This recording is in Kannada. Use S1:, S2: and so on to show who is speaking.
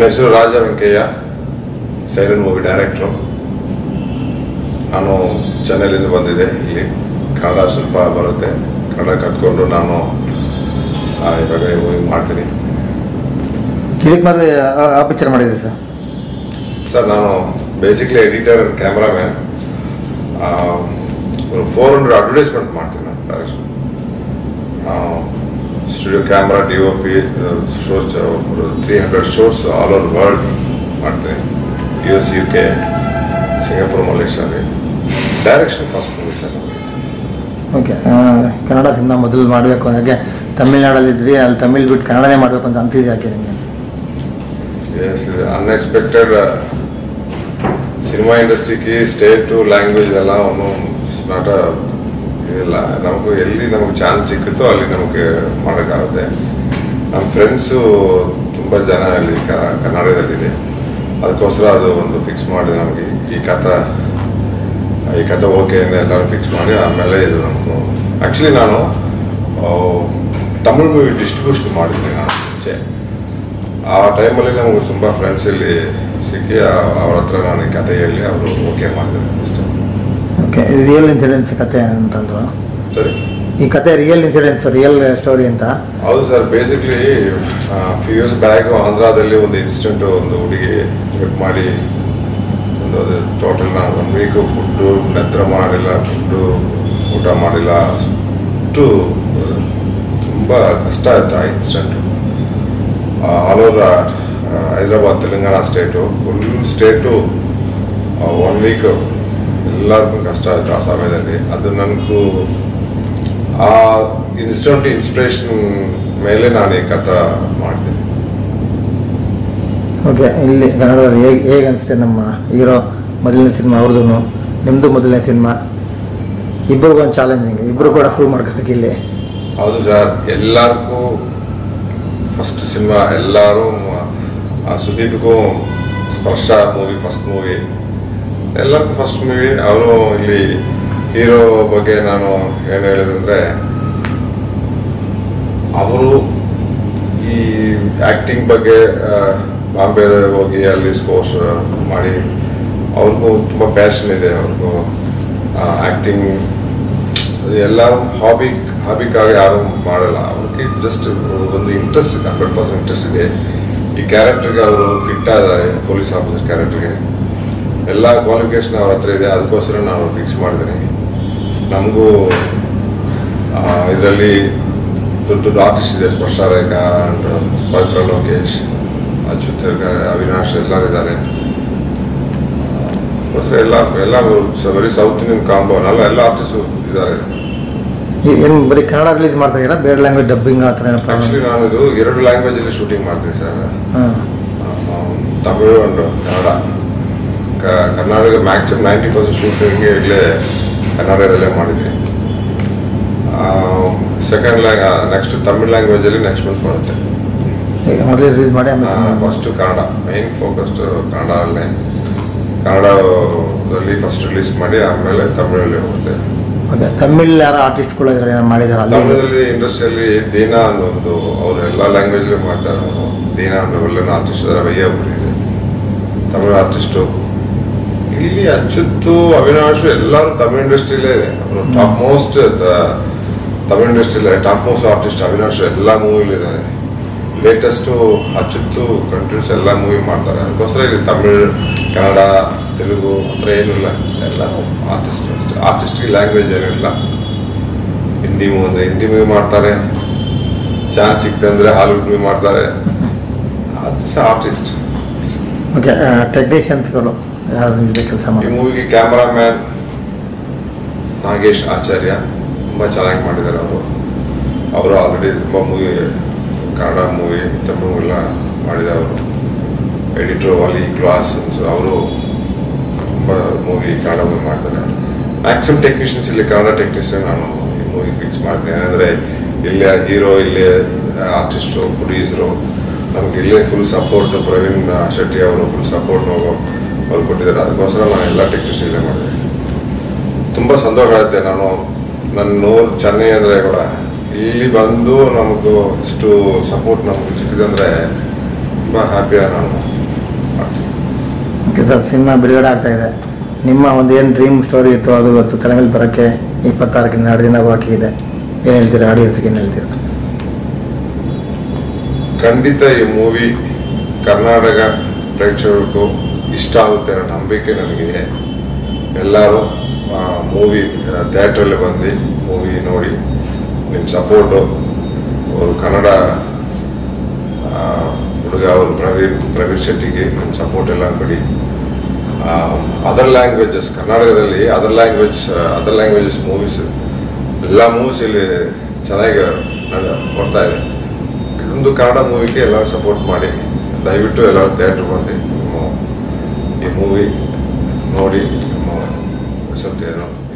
S1: ಹೆಸರು Raja Venkayya siren movie director ನಾನು ಚೆನ್ನೈಲಿಂದ ಬಂದಿದ್ದೆ ಇಲ್ಲಿ ಕನ್ನಡ ಸ್ವಲ್ಪ ಬರುತ್ತೆ ಕನ್ನಡ ಕತ್ಕೊಂಡು ನಾನು ಆ, ಇವಾಗ ಈ ಮೂವಿ ಮಾಡ್ತೀನಿ
S2: ಇದಕ್ಕೆ ಮೊದಲು ಆ ಪಿಕ್ಚರ್ ಮಾಡಿದ್ರಿ ಸರ್
S1: ಸರ್ ನಾನು basically editor cameraman four hundred advertisement ಮಾಡ್ತೀನಿ ನಾನು direction studio camera D O P shows three hundred shows all over world ಮಾಡ್ತೀನಿ U S U K Singapore ಮಲೇಷ್ಯಾಲಿ ಡೈರೆಕ್ಷನ್ ಫಸ್ಟ್ ಮೂವಿ ಸರ್ ನಮಗೆ
S2: ಓಕೆ ಕನ್ನಡ ಸಿನಿಮಾ ಮೊದಲು ಮಾಡಬೇಕು ಹಾಗೆ ತಮಿಳ್ನಾಡಲ್ಲಿದ್ರಿ ಅಲ್ಲಿ ತಮಿಳ್ ಬಿಟ್ಟು ಕನ್ನಡನೇ ಮಾಡಬೇಕು ಅಂತ ಅನ್ಸಿದೆ ಯಾಕೆ ನಿಮಗೆ
S1: ಎಸ್ ಅನ್ಎಕ್ಸ್ಪೆಕ್ಟೆಡ್ ಸಿನಿಮಾ ಇಂಡಸ್ಟ್ರಿಗೆ ಸ್ಟೇಟು ಲ್ಯಾಂಗ್ವೇಜ್ ಎಲ್ಲ ಅವನು ನಾಟ ಇದಿಲ್ಲ ನಮಗೂ ಎಲ್ಲಿ ನಮಗೆ ಚಾನ್ಸ್ ಸಿಕ್ಕುತ್ತೋ ಅಲ್ಲಿ ನಮಗೆ ಮಾಡೋಕ್ಕಾಗುತ್ತೆ ನಮ್ಮ ಫ್ರೆಂಡ್ಸು ತುಂಬ ಜನ ಅಲ್ಲಿ ಕ- ಕನ್ನಡದಲ್ಲಿದೆ ಅದಕ್ಕೋಸ್ಕರ ಅದು ಒಂದು ಫಿಕ್ಸ್ ಮಾಡಿ ನಮಗೆ ಈ ಕಥೆ ಈ ಕಥೆ ಓಕೆ ಅಂತ ಎಲ್ಲರೂ ಫಿಕ್ಸ್ ಮಾಡಿ ಆಮೇಲೆ ಇದು ನಮಗೂ ಆ್ಯಕ್ಚುಲಿ ನಾನು ಆ, ತಮಿಳ್ ಮೂವಿ ಡಿಸ್ಟ್ರಿಬ್ಯೂಷನ್ ಮಾಡಿದ್ದೆ ನಾನು ಮುಂಚೆ ಆ ಟೈಮಲ್ಲಿ ನಮಗೆ ತುಂಬ ಫ್ರೆಂಡ್ಸ್ ಇಲ್ಲಿ ಸಿಕ್ಕಿ ಆ- ಅವ್ರ ಹತ್ರ ನಾನು ಈ ಕತೆ ಹೇಳಿ ಅವರು ಓಕೆ ಮಾಡಿದ್ರು ಅಷ್ಟೇ
S2: ಓಕೆ ಇದು ರಿಯಲ್ ಇನ್ಸಿಡೆನ್ಸ್ ಕತೆ ಅಂತಂದ್ರು
S1: ಸರಿ
S2: ಈ ಕತೆ ರಿಯಲ್ ಇನ್ಸಿಡೆನ್ಸ್ ರಿಯಲ್ ಸ್ಟೋರಿ ಅಂತ
S1: ಹೌದು sir basically few years back ಆಂಧ್ರದಲ್ಲಿ ಒಂದು ಇನ್ಸಿಡೆಂಟ್ ಒಂದು ಹುಡುಗಿ ರೇಪ್ ಮಾಡಿ ಒಂದು ಟೋಟಲ್ ನಾನು ಒನ್ ವೀಕ್ ಫುಡ್ಡು ನಿದ್ರೆ ಮಾಡಿಲ್ಲ ಫುಡ್ಡು ಊಟ ಮಾಡಿಲ್ಲ ಅಷ್ಟು ತುಂಬ ಕಷ್ಟ ಆಯ್ತು ಆ incident all over Hyderabad Telangana state full state one week ಎಲ್ಲರಿಗೂ ಕಷ್ಟ ಆಯಿತು ಆ ಸಮಯದಲ್ಲಿ ಅದು ನನಗೂ ಆ ಇನ್ಸಿಡೆಂಟ್ ಇನ್ಸ್ಪಿರೇಷನ್ ಮೇಲೆ ನಾನು ಈ ಕಥೆ ಮಾಡ್ತೀನಿ
S2: ಓಕೆ ಇಲ್ಲಿ ಕನ್ನಡದಲ್ಲಿ ಹೇಗೆ ಹೇಗೆ ಅನಿಸುತ್ತೆ ನಮ್ಮ ಹೀರೋ ಮೊದಲನೇ ಸಿನಿಮಾ ಅವ್ರದ್ದು ನಿಮ್ಮದು ಮೊದಲನೇ ಸಿನಿಮಾ ಇಬ್ಬರಿಗೂ ಒಂದು ಚಾಲೆಂಜಿಂಗ್ ಇಬ್ಬರು ಕೂಡ ಪ್ರೂವ್ ಮಾಡ್ಕೋಬೇಕು ಇಲ್ಲಿ
S1: ಹೌದು ಸರ್ ಎಲ್ಲರಿಗೂ ಫಸ್ಟ್ ಸಿನಿಮಾ ಎಲ್ಲರೂ ಆ ಸುದೀಪ್ಗೂ ಸ್ಪರ್ಶ ಮೂವಿ ಫಸ್ಟ್ ಮೂವಿ ಎಲ್ಲರಿಗೂ ಫಸ್ಟ್ ಮೂವಿ ಅವರು ಇಲ್ಲಿ ಹೀರೋ ಬಗ್ಗೆ ನಾನು ಏನು ಹೇಳಿದಂದ್ರೆ ಅವರು ಈ ಆ್ಯಕ್ಟಿಂಗ್ ಬಗ್ಗೆ ಆ, ಬಾಂಬೆ ಹೋಗಿ ಅಲ್ಲಿ ಕೋರ್ಸ್ ಮಾಡಿ ಅವ್ರಿಗೂ ತುಂಬ ಪ್ಯಾಷನ್ ಇದೆ ಅವ್ರಿಗೂ ಆ್ಯಕ್ಟಿಂಗ್ ಎಲ್ಲರೂ ಹಾಬಿ ಹಾಬಿಗಾಗಿ ಯಾರು ಮಾಡಲ್ಲ ಅವ್ರಿಗೆ ಜಸ್ಟ್ ಒಂದು ಇಂಟ್ರೆಸ್ಟ್ ಇದೆ ಹಂಡ್ರೆಡ್ ಪರ್ಸೆಂಟ್ ಇಂಟ್ರೆಸ್ಟ್ ಇದೆ ಈ ಕ್ಯಾರೆಕ್ಟರ್ಗೆ ಅವರು ಫಿಟ್ ಆಗಿದ್ದಾರೆ ಪೊಲೀಸ್ ಆಫೀಸರ್ ಕ್ಯಾರೆಕ್ಟರ್ಗೆ ಎಲ್ಲ ಕ್ವಾಲಿಫಿಕೇಶನ್ ಅವ್ರ ಹತ್ರ ಇದೆ ಅದಕ್ಕೋಸ್ಕರ ನಾನು ಫಿಕ್ಸ್ ಮಾಡಿದ್ದೀನಿ ನಮಗೂ ಇದರಲ್ಲಿ ದೊಡ್ಡ ದೊಡ್ಡ ಆರ್ಟಿಸ್ಟ್ ಇದೆ ಸ್ಪರ್ಶ ರೇಖಾ ಅಂಡ್ ಪವಿತ್ರ ಲೋಕೇಶ್ ಅಚ್ಯುತ್ ಅವಿನಾಶ್ ಎಲ್ಲರಿದ್ದಾರೆ ಅದಕ್ಕೋಸ್ಕರ ಎಲ್ಲ ಎಲ್ಲ ಬರೀ ಸೌತ್ ಇಂಡಿಯನ್ ಕಾಂಬೋ ಅಲ್ಲ ಎಲ್ಲ ಆರ್ಟಿಸ್ಟು ಇದ್ದಾರೆ
S2: ಏನು ಬರೀ ಕನ್ನಡ ರಿಲೀಸ್ ಮಾಡ್ತಾ ಇದ್ದೀರಾ ಬೇರೆ ಲ್ಯಾಂಗ್ವೇಜ್ ಡಬ್ಬಿಂಗ್ ಆ ಥರ ಏನೋ
S1: ಆಕ್ಚುಲಿ ನಾನು ಇದು ಎರಡು ಲ್ಯಾಂಗ್ವೇಜ್ ಅಲ್ಲಿ ಶೂಟಿಂಗ್ ಮಾಡ್ತೀನಿ ಸರ್
S2: ಹಾಂ
S1: ತಮಿಳು ಅಂಡ್ ಕನ್ನಡ ಕ- Karnataka maximum ninety percent shooting ಇಲ್ಲೇ ಕನ್ನಡದಲ್ಲೇ ಮಾಡಿದ್ದೀನಿ ಸೆಕೆಂಡ್ ಲ್ಯಾಂಗ್ ನೆಕ್ಸ್ಟ್ ತಮಿಳ್ ಲ್ಯಾಂಗ್ವೇಜಲ್ಲಿ ನೆಕ್ಸ್ಟ್ ಮಂತ್ ಬರುತ್ತೆ
S2: ಮೊದಲೇ ರಿಲೀಸ್ ಮಾಡಿ ಆಮೇಲೆ
S1: ಫಸ್ಟ್ ಕನ್ನಡ ಮೈನ್ ಫೋಕಸ್ಡ್ ಕನ್ನಡಲ್ಲೇ ಕನ್ನಡದಲ್ಲಿ ಫಸ್ಟ್ ರಿಲೀಸ್ ಮಾಡಿ ಆಮೇಲೆ ತಮಿಳಲ್ಲಿ ಹೋಗುತ್ತೆ
S2: ಓಕೆ ತಮಿಳ್ ಯಾರೋ ಆರ್ಟಿಸ್ಟ್ಗಳು ಇದ್ದಾರೆ ಏನೋ ಮಾಡಿದ್ದಾರೆ ಅಲ್ಲಿ
S1: ತಮಿಳಲ್ಲಿ ಇಂಡಸ್ಟ್ರಿಯಲ್ಲಿ ದೀನಾ ಅನ್ನೋ ಒಂದು ಅವರು ಎಲ್ಲ ಲ್ಯಾಂಗ್ವೇಜಲ್ಲಿ ಮಾಡ್ತಾರೆ ಅವರು ದೀನಾ ಅನ್ನೋ ಒಳ್ಳೆ ಆರ್ಟಿಸ್ಟ್ ಇದ್ದಾರೆ ವಯ್ಯ ಒಬ್ರು ಇದೆ ತಮಿಳ್ ಆರ್ಟಿಸ್ಟು ಇಲ್ಲಿ ಅಚ್ಯುತ್ತು ಅವಿನಾಶ್ ಎಲ್ಲರೂ ತಮಿಳ್ ಇಂಡಸ್ಟ್ರಿಲೇ ಇದೆ ಅವರು ಟಾಪ್ ಮೋಸ್ಟ್ ತಮಿಳ್ ಇಂಡಸ್ಟ್ರಿಲೇ ಟಾಪ್ ಮೋಸ್ಟ್ ಆರ್ಟಿಸ್ಟ್ ಅವಿನಾಶ್ ಎಲ್ಲ ಮೂವಿಲಿದ್ದಾರೆ ಲೇಟೆಸ್ಟು ಅಚ್ಯುತ್ತು ಕಂಟ್ರೀಸ್ ಎಲ್ಲ ಮೂವಿ ಮಾಡ್ತಾರೆ ಅದಕ್ಕೋಸ್ಕರ ಇಲ್ಲಿ ತಮಿಳ್ ಕನ್ನಡ ತೆಲುಗು ಆ ಥರ ಏನಿಲ್ಲ ಎಲ್ಲ ಆರ್ಟಿಸ್ಟ್ ಅಷ್ಟೇ ಆರ್ಟಿಸ್ಟ್ಗೆ ಲ್ಯಾಂಗ್ವೇಜ್ ಏನಿಲ್ಲ ಹಿಂದಿ ಮೂವಿ ಅಂದರೆ ಹಿಂದಿ ಮೂವಿ ಮಾಡ್ತಾರೆ ಚಾನ್ಸ್ ಸಿಕ್ತಂದ್ರೆ ಹಾಲಿವುಡ್ ಮೂವಿ ಮಾಡ್ತಾರೆ ಆರ್ಟಿಸ್ಟ್
S2: ಓಕೆ ಟೆಕ್ನಿಷಿಯನ್ಸ್ಗಳು ಯಾರು ನಿಮ್ಮ ಜೊತೆ ಕೆಲಸ
S1: ಈ
S2: ಮಾಡಿ
S1: ಮೂವಿಗೆ ಕ್ಯಾಮ್ರಾಮ್ಯಾನ್ ನಾಗೇಶ್ ಆಚಾರ್ಯ ತುಂಬ ಚೆನ್ನಾಗಿ ಮಾಡಿದ್ದಾರೆ ಅವರು ಅವರು ಆಲ್ರೆಡಿ ತುಂಬ ಮೂವಿ ಕನ್ನಡ ಮೂವಿ ತಮಿಳು ಎಲ್ಲ ಮಾಡಿದ್ದಾರೆ ಅವರು ಎಡಿಟ್ರು ವಾಲಿ ಕ್ಲಾಸ್ ಅವರು ತುಂಬ ಮೂವಿ ಕನ್ನಡ ಮೂವಿ ಮಾಡ್ತಾರೆ ಮ್ಯಾಕ್ಸಿಮಮ್ ಟೆಕ್ನಿಷಿಯನ್ಸ್ ಇಲ್ಲಿ ಕನ್ನಡ ಟೆಕ್ನಿಷಿಯನ್ ನಾನು ಈ ಮೂವಿ ಫಿಕ್ಸ್ ಮಾಡಿದೆ ಏನಂದರೆ ಇಲ್ಲೇ ಹೀರೋ ಇಲ್ಲೇ ಆರ್ಟಿಸ್ಟು ಪ್ರೊಡ್ಯೂಸರು ನಮ್ಗೆ ಇಲ್ಲೇ ಫುಲ್ ಸಪೋರ್ಟ್ ಪ್ರವೀಣ್ ಶೆಟ್ಟಿ ಅವರು ಫುಲ್ ಸಪೋರ್ಟ್ ಅವ್ರು ಕೊಟ್ಟಿದ್ದಾರೆ ಅದಕ್ಕೋಸ್ಕರ ನಾನು ಎಲ್ಲ ಟೆಕ್ನಿಷಿಯನ್ ಇಲ್ಲೇ ಮಾಡಿದೆ ತುಂಬ ಸಂತೋಷ ಆಗುತ್ತೆ ನಾನು ನನ್ನ ನೂರು ಚೆನ್ನೈ ಅಂದರೆ ಕೂಡ ಇಲ್ಲಿ ಬಂದು ನಮಗೂ ಇಷ್ಟು ಸಪೋರ್ಟ್ ನಮ್ಗೆ ಸಿಕ್ಕಿದೆ ಅಂದರೆ ತುಂಬ ಹ್ಯಾಪಿಯಾಗಿ ನಾನು ಮಾಡ್ತೀನಿ
S2: ಓಕೆ ಸರ್ ಸಿನಿಮಾ ಬಿಡುಗಡೆ ಆಗ್ತಾ ಇದೆ ನಿಮ್ಮ ಒಂದು ಏನು ಡ್ರೀಮ್ ಸ್ಟೋರಿ ಇತ್ತು ಅದು ಇವತ್ತು ತಲೆ ಮೇಲೆ ಬರೋಕ್ಕೆ ಇಪ್ಪತ್ತಾರಕ್ಕಿಂತ ಎರಡು ದಿನ ಬಾಕಿ ಇದೆ ಏನು ಹೇಳ್ತೀರಾ ಆಡಿಯನ್ಸ್ಗೆ ಏನು ಹೇಳ್ತೀರಾ
S1: ಖಂಡಿತ ಈ ಮೂವಿ ಕರ್ನಾಟಕ ಪ್ರೇಕ್ಷಕರಿಗೂ ಇಷ್ಟ ಆಗುತ್ತೆ ಅನ್ನೋ ನಂಬಿಕೆ ನನಗಿದೆ ಎಲ್ಲರೂ ಮೂವಿ ಥಿಯೇಟ್ರಲ್ಲಿ ಬಂದು ಮೂವಿ ನೋಡಿ ನಿಮ್ಮ ಸಪೋರ್ಟು ಅವರು ಕನ್ನಡ ಆ, ಹುಡುಗ ಅವರು ಪ್ರವೀಣ್ ಪ್ರವೀಣ್ ಶೆಟ್ಟಿಗೆ ನಿಮ್ಮ ಸಪೋರ್ಟ್ ಎಲ್ಲ ಕೊಡಿ ಅದರ್ ಲ್ಯಾಂಗ್ವೇಜಸ್ ಕರ್ನಾಟಕದಲ್ಲಿ other language other languages movies ಎಲ್ಲ ಮೂವೀಸ್ ಇಲ್ಲಿ ಚೆನ್ನಾಗಿ ನಡೆ ಬರ್ತಾ ಇದೆ ಒಂದು ಕನ್ನಡ ಮೂವಿಗೆ ಎಲ್ಲರೂ ಸಪೋರ್ಟ್ ಮಾಡಿ ದಯವಿಟ್ಟು ಎಲ್ಲರೂ ಥಿಯೇಟ್ರ್ ಬಂದು ನಿಮ್ಮ ಈ ಮೂವಿ ನೋಡಿ ನಿಮ್ಮ ರಿಸಲ್ಟ್ ಏನು